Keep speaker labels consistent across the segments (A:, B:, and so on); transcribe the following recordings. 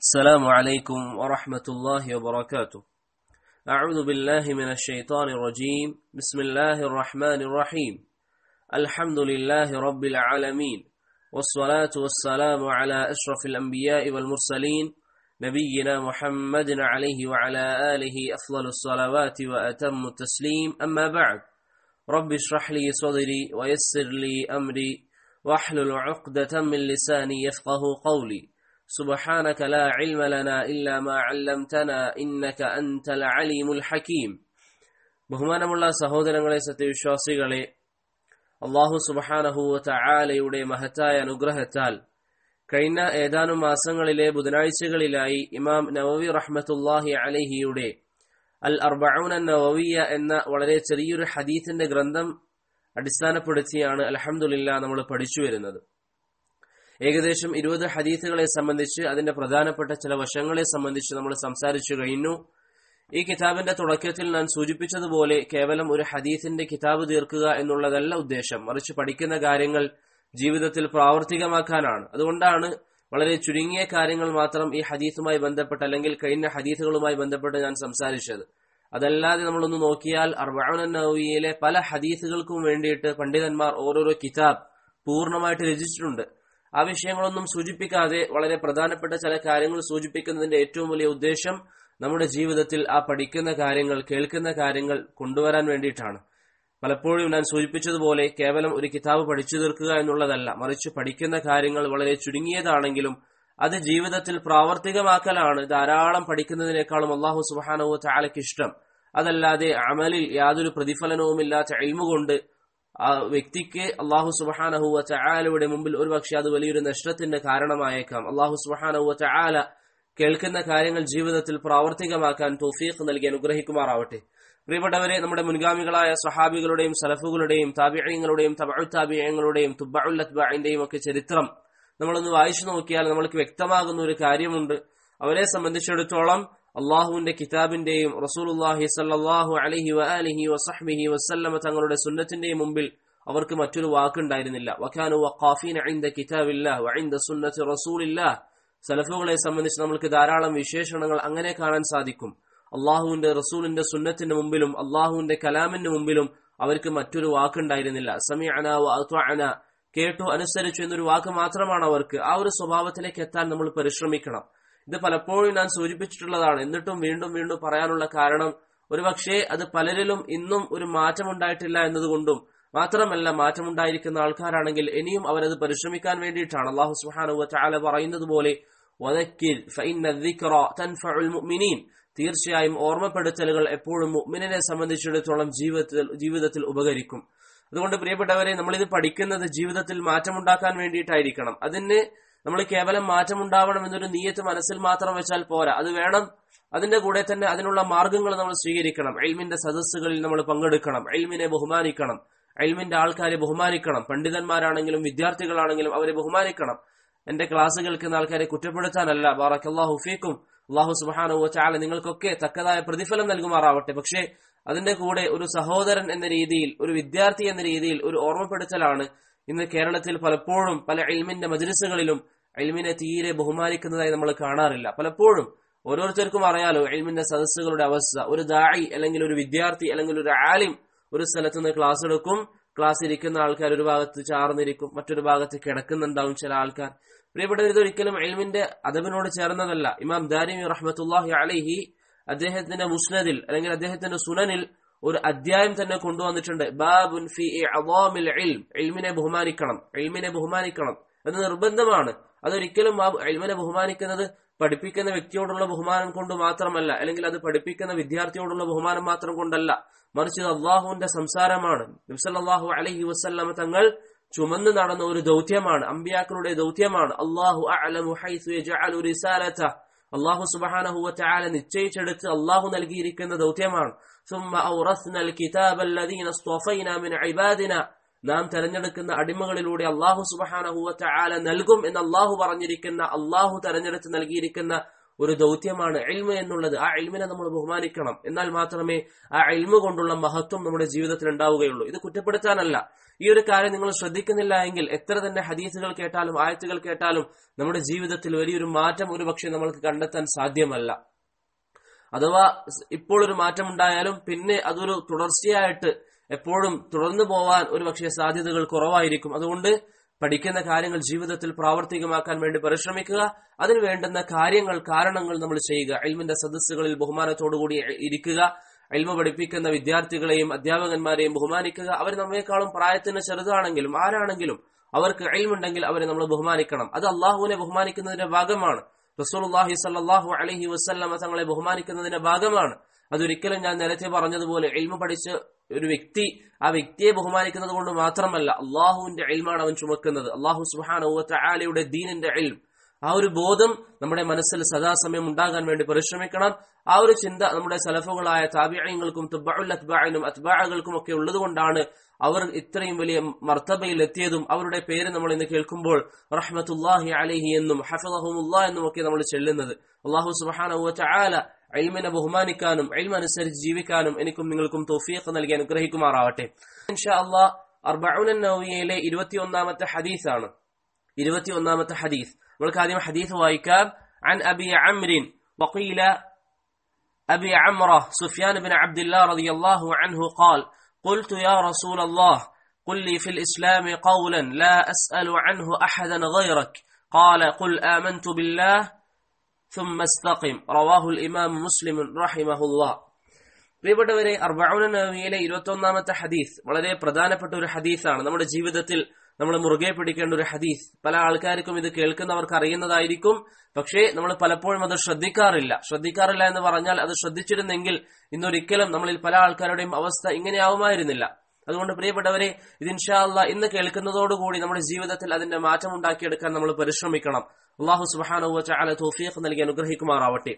A: السلام عليكم ورحمة الله وبركاته أعوذ بالله من الشيطان الرجيم بسم الله الرحمن الرحيم الحمد لله رب العالمين والصلاة والسلام على أشرف الأنبياء والمرسلين نبينا محمد عليه وعلى آله أفضل الصلوات وأتم التسليم أما بعد رب اشرح لي صدري ويسر لي أمري واحلل عقدة من لساني يفقه قولي سبحانك لا علم لنا إلا ما علمتنا إنك أنت العليم الحكيم ബഹുമാനമുള്ള സഹോദരങ്ങളെ സത്യവിശ്വാസികളെ അള്ളാഹു സുബഹാനഹുവ തആലയുടെ മഹത്തായ അനുഗ്രഹത്താൽ കഴിഞ്ഞ ഏതാനും മാസങ്ങളിലെ ബുധനാഴ്ചകളിലായി ഇമാം നവവി റഹ്മത്തുല്ലാഹി അലഹിയുടെ അൽ അർബഊൻ നവവിയ എന്ന വളരെ ചെറിയൊരു ഹദീത്തിന്റെ ഗ്രന്ഥം അടിസ്ഥാനപ്പെടുത്തിയാണ് അലഹമുല്ല നമ്മൾ പഠിച്ചു വരുന്നത് ഏകദേശം ഇരുപത് ഹദീത്തുകളെ സംബന്ധിച്ച് അതിന്റെ പ്രധാനപ്പെട്ട ചില വശങ്ങളെ സംബന്ധിച്ച് നമ്മൾ സംസാരിച്ചു കഴിഞ്ഞു ഈ കിതാബിന്റെ തുടക്കത്തിൽ ഞാൻ സൂചിപ്പിച്ചതുപോലെ കേവലം ഒരു ഹദീത്തിന്റെ കിതാബ് തീർക്കുക എന്നുള്ളതല്ല ഉദ്ദേശം മറിച്ച് പഠിക്കുന്ന കാര്യങ്ങൾ ജീവിതത്തിൽ പ്രാവർത്തികമാക്കാനാണ് അതുകൊണ്ടാണ് വളരെ ചുരുങ്ങിയ കാര്യങ്ങൾ മാത്രം ഈ ഹദീസുമായി ബന്ധപ്പെട്ട് അല്ലെങ്കിൽ കഴിഞ്ഞ ഹദീസുകളുമായി ബന്ധപ്പെട്ട് ഞാൻ സംസാരിച്ചത് അതല്ലാതെ നമ്മളൊന്ന് നോക്കിയാൽ അർബാനവിയിലെ പല ഹദീസുകൾക്കും വേണ്ടിയിട്ട് പണ്ഡിതന്മാർ ഓരോരോ കിതാബ് പൂർണ്ണമായിട്ട് രചിച്ചിട്ടുണ്ട് ആ വിഷയങ്ങളൊന്നും സൂചിപ്പിക്കാതെ വളരെ പ്രധാനപ്പെട്ട ചില കാര്യങ്ങൾ സൂചിപ്പിക്കുന്നതിന്റെ ഏറ്റവും വലിയ ഉദ്ദേശം നമ്മുടെ ജീവിതത്തിൽ ആ പഠിക്കുന്ന കാര്യങ്ങൾ കേൾക്കുന്ന കാര്യങ്ങൾ കൊണ്ടുവരാൻ വേണ്ടിയിട്ടാണ് പലപ്പോഴും ഞാൻ സൂചിപ്പിച്ചതുപോലെ കേവലം ഒരു കിതാബ് പഠിച്ചു തീർക്കുക എന്നുള്ളതല്ല മറിച്ച് പഠിക്കുന്ന കാര്യങ്ങൾ വളരെ ചുരുങ്ങിയതാണെങ്കിലും അത് ജീവിതത്തിൽ പ്രാവർത്തികമാക്കലാണ് ധാരാളം പഠിക്കുന്നതിനേക്കാളും അള്ളാഹു സുബാനവു ചാലയ്ക്ക് ഇഷ്ടം അതല്ലാതെ അമലിൽ യാതൊരു പ്രതിഫലനവുമില്ലാത്ത എൽമുകൊണ്ട് ആ വ്യക്തിക്ക് അള്ളാഹു സുബഹാനഹുവ ചായാലയുടെ മുമ്പിൽ ഒരുപക്ഷെ അത് വലിയൊരു നഷ്ടത്തിന്റെ കാരണമായേക്കാം അള്ളാഹു സുബഹാനഹുവ ചായാല കേൾക്കുന്ന കാര്യങ്ങൾ ജീവിതത്തിൽ പ്രാവർത്തികമാക്കാൻ തോഫീഖ് നൽകി അനുഗ്രഹിക്കുമാറാവട്ടെ പ്രിയപ്പെട്ടവരെ നമ്മുടെ മുൻഗാമികളായ സഹാബികളുടെയും സലഫുകളുടെയും താബിയങ്ങളുടെയും തബു താബിയങ്ങളുടെയും തുബുല്ലത്ബിന്റെയും ഒക്കെ ചരിത്രം നമ്മളൊന്ന് വായിച്ചു നോക്കിയാൽ നമ്മൾക്ക് വ്യക്തമാകുന്ന ഒരു കാര്യമുണ്ട് അവരെ സംബന്ധിച്ചിടത്തോളം അള്ളാഹുവിന്റെ കിതാബിന്റെയും റസൂലുല്ലാഹി സല്ലാഹു അലഹി വഅലിഹി വസഹ്മിഹി വസല്ലമ തങ്ങളുടെ സുന്നത്തിന്റെയും മുമ്പിൽ അവർക്ക് മറ്റൊരു വാക്കുണ്ടായിരുന്നില്ല വഖാനു വഖാഫീന ഇൻദ കിതാബില്ലാഹ് വഇൻദ സുന്നത്തി റസൂലില്ലാഹ് സലഫുകളെ സംബന്ധിച്ച് നമ്മൾക്ക് ധാരാളം വിശേഷണങ്ങൾ അങ്ങനെ കാണാൻ സാധിക്കും അള്ളാഹുവിന്റെ റസൂലിന്റെ സുന്നത്തിന്റെ മുമ്പിലും അള്ളാഹുവിന്റെ കലാമിന്റെ മുമ്പിലും അവർക്ക് മറ്റൊരു വാക്കുണ്ടായിരുന്നില്ല സമീഅന വഅത്വഅന കേട്ടു അനുസരിച്ചു എന്നൊരു വാക്ക് മാത്രമാണ് അവർക്ക് ആ ഒരു സ്വഭാവത്തിലേക്ക് എത്താൻ നമ്മൾ പരിശ്രമിക്കണം ഇത് പലപ്പോഴും ഞാൻ സൂചിപ്പിച്ചിട്ടുള്ളതാണ് എന്നിട്ടും വീണ്ടും വീണ്ടും പറയാനുള്ള കാരണം ഒരുപക്ഷെ അത് പലരിലും ഇന്നും ഒരു മാറ്റമുണ്ടായിട്ടില്ല എന്നതുകൊണ്ടും മാത്രമല്ല മാറ്റമുണ്ടായിരിക്കുന്ന ആൾക്കാരാണെങ്കിൽ ഇനിയും അവരത് പരിശ്രമിക്കാൻ വേണ്ടിയിട്ടാണ് അള്ളാഹു സുഹാനുവ ചാല പറയുന്നത് പോലെ തീർച്ചയായും ഓർമ്മപ്പെടുത്തലുകൾ എപ്പോഴും മുഅ്മിനെ സംബന്ധിച്ചിടത്തോളം ജീവിതത്തിൽ ജീവിതത്തിൽ ഉപകരിക്കും അതുകൊണ്ട് പ്രിയപ്പെട്ടവരെ നമ്മളിത് പഠിക്കുന്നത് ജീവിതത്തിൽ മാറ്റമുണ്ടാക്കാൻ വേണ്ടിയിട്ടായിരിക്കണം അതിന് നമ്മൾ കേവലം മാറ്റമുണ്ടാവണം എന്നൊരു നീയത്ത് മനസ്സിൽ മാത്രം വെച്ചാൽ പോരാ അത് വേണം അതിന്റെ കൂടെ തന്നെ അതിനുള്ള മാർഗങ്ങൾ നമ്മൾ സ്വീകരിക്കണം എൽമിന്റെ സദസ്സുകളിൽ നമ്മൾ പങ്കെടുക്കണം എൽമിനെ ബഹുമാനിക്കണം എൽമിന്റെ ആൾക്കാരെ ബഹുമാനിക്കണം പണ്ഡിതന്മാരാണെങ്കിലും വിദ്യാർത്ഥികളാണെങ്കിലും അവരെ ബഹുമാനിക്കണം എന്റെ ക്ലാസ് കേൾക്കുന്ന ആൾക്കാരെ കുറ്റപ്പെടുത്താനല്ല ബാറക്കല്ലാഹു ഫീക്കും അള്ളാഹു സുബാനു ചാല നിങ്ങൾക്കൊക്കെ തക്കതായ പ്രതിഫലം നൽകുമാറാവട്ടെ പക്ഷേ അതിന്റെ കൂടെ ഒരു സഹോദരൻ എന്ന രീതിയിൽ ഒരു വിദ്യാർത്ഥി എന്ന രീതിയിൽ ഒരു ഓർമ്മപ്പെടുത്തലാണ് ഇന്ന് കേരളത്തിൽ പലപ്പോഴും പല എൽമിന്റെ മജ്ലിസുകളിലും എൽമിനെ തീരെ ബഹുമാനിക്കുന്നതായി നമ്മൾ കാണാറില്ല പലപ്പോഴും ഓരോരുത്തർക്കും അറിയാലോ എൽമിന്റെ സദസ്സുകളുടെ അവസ്ഥ ഒരു ദായി അല്ലെങ്കിൽ ഒരു വിദ്യാർത്ഥി അല്ലെങ്കിൽ ഒരു ആലിം ഒരു സ്ഥലത്ത് നിന്ന് ക്ലാസ് എടുക്കും ക്ലാസ് ഇരിക്കുന്ന ആൾക്കാർ ഒരു ഭാഗത്ത് ചാർന്നിരിക്കും മറ്റൊരു ഭാഗത്ത് കിടക്കുന്നുണ്ടാവും ചില ആൾക്കാർ പ്രിയപ്പെട്ടവർ ഇതൊരിക്കലും എൽമിന്റെ അദബിനോട് ചേർന്നതല്ല ഇമാം ദാരിമി റഹ്മത്തുല്ലാഹി അലഹി അദ്ദേഹത്തിന്റെ മുസ്നദിൽ അല്ലെങ്കിൽ അദ്ദേഹത്തിന്റെ സുനനിൽ ഒരു അധ്യായം തന്നെ കൊണ്ടുവന്നിട്ടുണ്ട് ബാബുൻ ഫി അവാമിൽ എൽമിനെ ബഹുമാനിക്കണം എൽമിനെ ബഹുമാനിക്കണം അത് നിർബന്ധമാണ് അതൊരിക്കലും ആ എൽമിനെ ബഹുമാനിക്കുന്നത് പഠിപ്പിക്കുന്ന വ്യക്തിയോടുള്ള ബഹുമാനം കൊണ്ട് മാത്രമല്ല അല്ലെങ്കിൽ അത് പഠിപ്പിക്കുന്ന വിദ്യാർത്ഥിയോടുള്ള ബഹുമാനം മാത്രം കൊണ്ടല്ല മറിച്ച് അള്ളാഹുവിന്റെ സംസാരമാണ് നബ്സല്ലാഹു അലഹി വസ്ല്ലാം തങ്ങൾ ചുമന്ന് നടന്ന ഒരു ദൗത്യമാണ് അമ്പിയാക്കളുടെ ദൗത്യമാണ് അള്ളാഹു അള്ളാഹു സുബാനഹുവ ചാല നിശ്ചയിച്ചെടുത്ത് അള്ളാഹു നൽകിയിരിക്കുന്ന ദൗത്യമാണ് ثم أورثنا الكتاب الذين اصطفينا من عبادنا നാം തെരഞ്ഞെടുക്കുന്ന അടിമകളിലൂടെ അള്ളാഹു സുബഹാനഹുവ ചാല നൽകും എന്ന് അള്ളാഹു പറഞ്ഞിരിക്കുന്ന അള്ളാഹു തെരഞ്ഞെടുത്ത് നൽകിയിരിക്കുന്ന ഒരു ദൗത്യമാണ് എൽമ എന്നുള്ളത് ആ എൽമിനെ നമ്മൾ ബഹുമാനിക്കണം എന്നാൽ മാത്രമേ ആ എൽമ കൊണ്ടുള്ള മഹത്വം നമ്മുടെ ജീവിതത്തിൽ ഉണ്ടാവുകയുള്ളൂ ഇത് കുറ്റപ്പെടുത്താനല്ല ഈ ഒരു കാര്യം നിങ്ങൾ ശ്രദ്ധിക്കുന്നില്ല എങ്കിൽ എത്ര തന്നെ ഹദീസുകൾ കേട്ടാലും ആയത്തുകൾ കേട്ടാലും നമ്മുടെ ജീവിതത്തിൽ വലിയൊരു മാറ്റം ഒരു പക്ഷേ നമ്മൾക്ക് കണ്ടെത്താൻ സാധ്യമല്ല അഥവാ ഇപ്പോൾ ഒരു മാറ്റം ഉണ്ടായാലും പിന്നെ അതൊരു തുടർച്ചയായിട്ട് എപ്പോഴും തുടർന്നു പോവാൻ ഒരു പക്ഷേ സാധ്യതകൾ കുറവായിരിക്കും അതുകൊണ്ട് പഠിക്കുന്ന കാര്യങ്ങൾ ജീവിതത്തിൽ പ്രാവർത്തികമാക്കാൻ വേണ്ടി പരിശ്രമിക്കുക അതിന് വേണ്ടുന്ന കാര്യങ്ങൾ കാരണങ്ങൾ നമ്മൾ ചെയ്യുക എൽമിന്റെ സദസ്സുകളിൽ ബഹുമാനത്തോടുകൂടി ഇരിക്കുക എൽമ പഠിപ്പിക്കുന്ന വിദ്യാർത്ഥികളെയും അധ്യാപകന്മാരെയും ബഹുമാനിക്കുക അവർ നമ്മേക്കാളും പ്രായത്തിന് ചെറുതാണെങ്കിലും ആരാണെങ്കിലും അവർക്ക് എൽമുണ്ടെങ്കിൽ അവരെ നമ്മൾ ബഹുമാനിക്കണം അത് അള്ളാഹുവിനെ ബഹുമാനിക്കുന്നതിന്റെ ഭാഗമാണ് റസൂലുള്ളാഹി സല്ലല്ലാഹു അലൈഹി വസല്ലമ തങ്ങളെ ബഹുമാനിക്കുന്നതിന്റെ ഭാഗമാണ് അതൊരിക്കലും ഞാൻ നേരത്തെ പറഞ്ഞതുപോലെ എൽമ പഠിച്ച് ഒരു വ്യക്തി ആ വ്യക്തിയെ ബഹുമാനിക്കുന്നത് കൊണ്ട് മാത്രമല്ല അള്ളാഹുവിന്റെ എൽമാണ് അവൻ ചുമക്കുന്നത് അള്ളാഹു സുഹാനുവത്ത ആലയുടെ ദീനിന്റെ എൽം ആ ഒരു ബോധം നമ്മുടെ മനസ്സിൽ സദാസമയം ഉണ്ടാകാൻ വേണ്ടി പരിശ്രമിക്കണം ആ ഒരു ചിന്ത നമ്മുടെ സലഫുകളായ താബിയങ്ങൾക്കും തുബഉൽ അത്ബാഇനും അത്ബാഅകൾക്കും ഒക്കെ ഉള്ളതുകൊണ്ടാണ് അവർ ഇത്രയും വലിയ മർത്തബയിൽ എത്തിയതും അവരുടെ പേര് നമ്മൾ ഇന്ന് കേൾക്കുമ്പോൾ റഹ്മത്തുല്ലാഹി അലൈഹി എന്നും ഹഫിളഹുമുല്ലാ എന്നും ഒക്കെ നമ്മൾ ചെല്ലുന്നത് അള്ളാഹു സുബഹാനവത്ത ആല എൽമിനെ ബഹുമാനിക്കാനും എൽമ അനുസരിച്ച് ജീവിക്കാനും എനിക്കും നിങ്ങൾക്കും തോഫിയൊക്കെ നൽകി അനുഗ്രഹിക്കുമാറാവട്ടെ ഇൻഷാ അള്ളാഹ് അർബഉൻ നവവിയയിലെ ഇരുപത്തിയൊന്നാമത്തെ ഹദീസാണ് ഇരുപത്തിയൊന്നാമത്തെ ഹദീസ് നമ്മൾക്ക് ആദ്യം ഹദീസ് വായിക്കാം عن أبي عمرو وقيل أبي عمرو سفيان بن عبد الله رضي الله عنه قال قلت يا رسول الله قل لي في الإسلام قولا لا أسأل عنه أحدا غيرك قال قل آمنت بالله ثم استقم رواه الإمام مسلم رحمه الله പ്രിയപ്പെട്ടവരെ അർബൌന നബിയിലെ ഇരുപത്തൊന്നാമത്തെ ഹദീസ് വളരെ പ്രധാനപ്പെട്ട ഒരു ഹദീസാണ് നമ്മുടെ ജീവിതത്തിൽ നമ്മൾ മുറുകെ പിടിക്കേണ്ട ഒരു ഹദീസ് പല ആൾക്കാർക്കും ഇത് കേൾക്കുന്നവർക്ക് അറിയുന്നതായിരിക്കും പക്ഷേ നമ്മൾ പലപ്പോഴും അത് ശ്രദ്ധിക്കാറില്ല ശ്രദ്ധിക്കാറില്ല എന്ന് പറഞ്ഞാൽ അത് ശ്രദ്ധിച്ചിരുന്നെങ്കിൽ ഇന്നൊരിക്കലും നമ്മളിൽ പല ആൾക്കാരുടെയും അവസ്ഥ ഇങ്ങനെയാവുമായിരുന്നില്ല അതുകൊണ്ട് പ്രിയപ്പെട്ടവരെ ഇത് ഇൻഷാല്ല ഇന്ന് കേൾക്കുന്നതോടുകൂടി നമ്മുടെ ജീവിതത്തിൽ അതിന്റെ മാറ്റം ഉണ്ടാക്കിയെടുക്കാൻ നമ്മൾ പരിശ്രമിക്കണം അള്ളാഹു സുബാനുവ ചാല തോഫിയഖ് നൽകി അനുഗ്രഹിക്കുമാറാവട്ടെ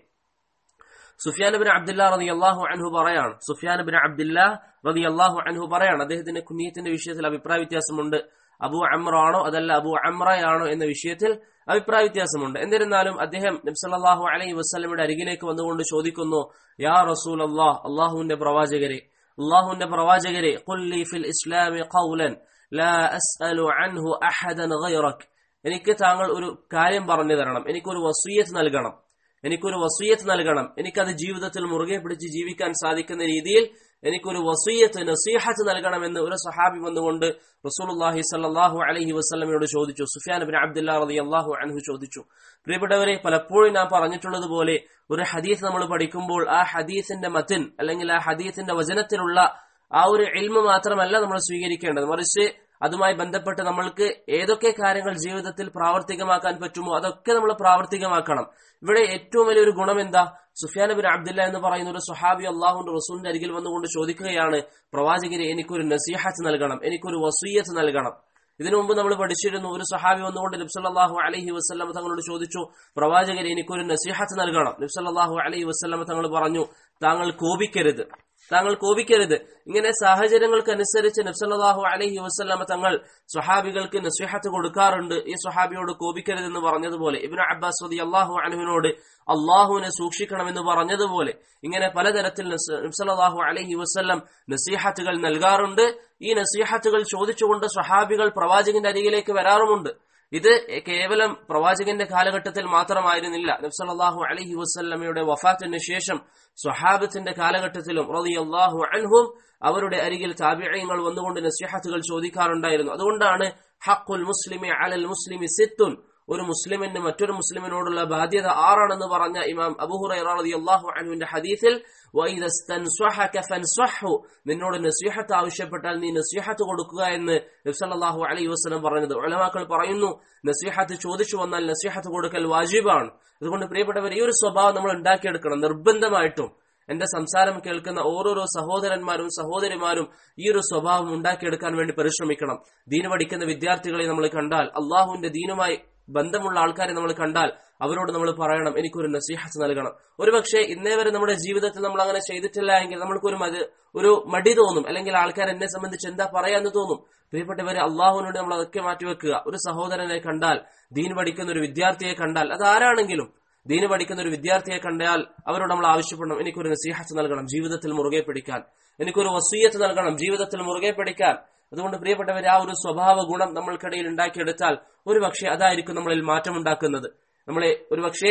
A: സുഫിയാൻ ബിൻ അബ്ദുല്ല റതി അള്ളാഹു അൻഹു പറയാണ് സുഫിയാൻ ബിൻ അബ്ദുല്ല റതി അള്ളാഹു അൻഹു പറയാണ് അദ്ദേഹത്തിന്റെ കുഞ്ഞിയത്തിന്റെ വിഷയത്തിൽ അഭിപ്രായ വ്യത്യാസമുണ്ട് അബു അമ്രാണോ അതല്ല അബു അമ്രയാണോ എന്ന വിഷയത്തിൽ അഭിപ്രായ വ്യത്യാസമുണ്ട് എന്നിരുന്നാലും അദ്ദേഹം നബ്സല്ലാഹു അലൈഹി വസ്ലമിയുടെ അരികിലേക്ക് വന്നുകൊണ്ട് ചോദിക്കുന്നു യാ റസൂൽ അള്ളാഹ് അള്ളാഹുവിന്റെ പ്രവാചകരെ അള്ളാഹുവിന്റെ പ്രവാചകരെ ഖുല്ലി ഫിൽ ഇസ്ലാമി ഖൗലൻ ലാ അസ്അലു അൻഹു അഹദൻ ഗൈറക് എനിക്ക് താങ്കൾ ഒരു കാര്യം പറഞ്ഞു തരണം എനിക്കൊരു വസീയത്ത് നൽകണം എനിക്കൊരു വസീയത്ത് നൽകണം എനിക്കത് ജീവിതത്തിൽ മുറുകെ പിടിച്ച് ജീവിക്കാൻ സാധിക്കുന്ന രീതിയിൽ എനിക്കൊരു വസീയത്ത് നസീഹത്ത് നൽകണമെന്ന് ഒരു സഹാബി വന്നുകൊണ്ട് റസൂലുള്ളാഹി സല്ലല്ലാഹു അലൈഹി വസല്ലമയോട് ചോദിച്ചു സുഫിയാൻ ബിൻ അബ്ദുല്ലാ റളിയല്ലാഹു അൻഹു ചോദിച്ചു പ്രിയപ്പെട്ടവരെ പലപ്പോഴും ഞാൻ പറഞ്ഞിട്ടുള്ളത് പോലെ ഒരു ഹദീസ് നമ്മൾ പഠിക്കുമ്പോൾ ആ ഹദീസിന്റെ മത്തിൻ അല്ലെങ്കിൽ ആ ഹദീസിന്റെ വചനത്തിലുള്ള ആ ഒരു എൽമ മാത്രമല്ല നമ്മൾ സ്വീകരിക്കേണ്ടത് മറിച്ച് അതുമായി ബന്ധപ്പെട്ട് നമ്മൾക്ക് ഏതൊക്കെ കാര്യങ്ങൾ ജീവിതത്തിൽ പ്രാവർത്തികമാക്കാൻ പറ്റുമോ അതൊക്കെ നമ്മൾ പ്രാവർത്തികമാക്കണം ഇവിടെ ഏറ്റവും വലിയൊരു ഗുണം എന്താ സുഫിയാൻ ബിൻ അബ്ദുല്ല എന്ന് പറയുന്ന ഒരു സുഹാബി അള്ളാഹുന്റെ റസൂലിന്റെ അരികിൽ വന്നുകൊണ്ട് ചോദിക്കുകയാണ് പ്രവാചകരെ എനിക്കൊരു നസീഹത്ത് നൽകണം എനിക്കൊരു വസൂയത്ത് നൽകണം ഇതിനു മുമ്പ് നമ്മൾ പഠിച്ചിരുന്നു ഒരു സഹാബി വന്നുകൊണ്ട് നബ്സല്ലാഹു അലഹി വസ്ലം തങ്ങളോട് ചോദിച്ചു പ്രവാചകരെ എനിക്കൊരു നസീഹത്ത് നൽകണം നബ്സല്ലാഹു അലഹി വസ്ലം തങ്ങൾ പറഞ്ഞു താങ്കൾ കോപിക്കരുത് താങ്കൾ കോപിക്കരുത് ഇങ്ങനെ സാഹചര്യങ്ങൾക്കനുസരിച്ച് നബ്സല്ലാഹു അലഹി വസ്ലാമ തങ്ങൾ സ്വഹാബികൾക്ക് നസ്വഹത്ത് കൊടുക്കാറുണ്ട് ഈ സ്വഹാബിയോട് കോപിക്കരുതെന്ന് പറഞ്ഞതുപോലെ ഇബിന് അബ്ബാസ് റതി അള്ളാഹു അനഹുവിനോട് അള്ളാഹുവിനെ സൂക്ഷിക്കണമെന്ന് പറഞ്ഞതുപോലെ ഇങ്ങനെ പലതരത്തിൽ നബ്സല്ലാഹു അലഹി വസ്ല്ലം നസീഹത്തുകൾ നൽകാറുണ്ട് ഈ നസീഹത്തുകൾ ചോദിച്ചുകൊണ്ട് സ്വഹാബികൾ പ്രവാചകന്റെ അരികിലേക്ക് വരാറുമുണ്ട് ഇത് കേവലം പ്രവാചകന്റെ കാലഘട്ടത്തിൽ മാത്രമായിരുന്നില്ല നബ്സല്ലാഹു അലഹി വസ്ല്ലമയുടെ വഫാത്തിന് ശേഷം സ്വഹാബത്തിന്റെ കാലഘട്ടത്തിലും റളിയല്ലാഹു അൻഹും അവരുടെ അരികിൽ താബിഴയങ്ങൾ വന്നുകൊണ്ട് നസ്യഹത്തുകൾ ചോദിക്കാറുണ്ടായിരുന്നു അതുകൊണ്ടാണ് ഹഖുൽ മുസ്ലിമി അലൽ മുസ്ലിമി സിത്തുൻ ഒരു മുസ്ലിമിന് മറ്റൊരു മുസ്ലിമിനോടുള്ള ബാധ്യത ആറാണെന്ന് പറഞ്ഞ ഇമാം അബുഹുറൈറാഹു അൻഹുവിന്റെ ഹദീസിൽ നിന്നോട് നസ്യഹത്ത് ആവശ്യപ്പെട്ടാൽ നീ നസ്യഹത്ത് കൊടുക്കുക എന്ന് നബ്സല്ലാഹു അലൈഹി വസ്ലം പറഞ്ഞത് ഉലമാക്കൾ പറയുന്നു നസ്യഹത്ത് ചോദിച്ചു വന്നാൽ നസ്യഹത്ത് കൊടുക്കൽ വാജിബാണ് അതുകൊണ്ട് പ്രിയപ്പെട്ടവർ ഈ ഒരു സ്വഭാവം നമ്മൾ ഉണ്ടാക്കിയെടുക്കണം നിർബന്ധമായിട്ടും എന്റെ സംസാരം കേൾക്കുന്ന ഓരോരോ സഹോദരന്മാരും സഹോദരിമാരും ഈ ഒരു സ്വഭാവം ഉണ്ടാക്കിയെടുക്കാൻ വേണ്ടി പരിശ്രമിക്കണം ദീന് പഠിക്കുന്ന വിദ്യാർത്ഥികളെ നമ്മൾ കണ്ടാൽ അള്ളാഹുവിന്റെ ദീനുമായി ബന്ധമുള്ള ആൾക്കാരെ നമ്മൾ കണ്ടാൽ അവരോട് നമ്മൾ പറയണം എനിക്കൊരു നസീഹത്ത് നൽകണം ഒരുപക്ഷെ ഇന്നേ വരെ നമ്മുടെ ജീവിതത്തിൽ നമ്മൾ അങ്ങനെ ചെയ്തിട്ടില്ല എങ്കിൽ നമ്മൾക്കൊരു മതി ഒരു മടി തോന്നും അല്ലെങ്കിൽ ആൾക്കാർ എന്നെ സംബന്ധിച്ച് എന്താ പറയാന്ന് തോന്നും പ്രിയപ്പെട്ടവരെ അള്ളാഹുവിനോട് നമ്മൾ അതൊക്കെ മാറ്റിവെക്കുക ഒരു സഹോദരനെ കണ്ടാൽ ദീൻ പഠിക്കുന്ന ഒരു വിദ്യാർത്ഥിയെ കണ്ടാൽ അത് ആരാണെങ്കിലും ദീന് പഠിക്കുന്ന ഒരു വിദ്യാർത്ഥിയെ കണ്ടാൽ അവരോട് നമ്മൾ ആവശ്യപ്പെടണം എനിക്കൊരു നസീഹത്ത് നൽകണം ജീവിതത്തിൽ മുറുകെ പിടിക്കാൻ എനിക്കൊരു വസീയത്ത് നൽകണം ജീവിതത്തിൽ മുറുകെ പിടിക്കാൻ അതുകൊണ്ട് പ്രിയപ്പെട്ടവർ ആ ഒരു സ്വഭാവ ഗുണം നമ്മൾക്കിടയിൽ ഉണ്ടാക്കിയെടുത്താൽ ഒരു പക്ഷേ അതായിരിക്കും നമ്മളിൽ മാറ്റമുണ്ടാക്കുന്നത് നമ്മളെ ഒരു പക്ഷേ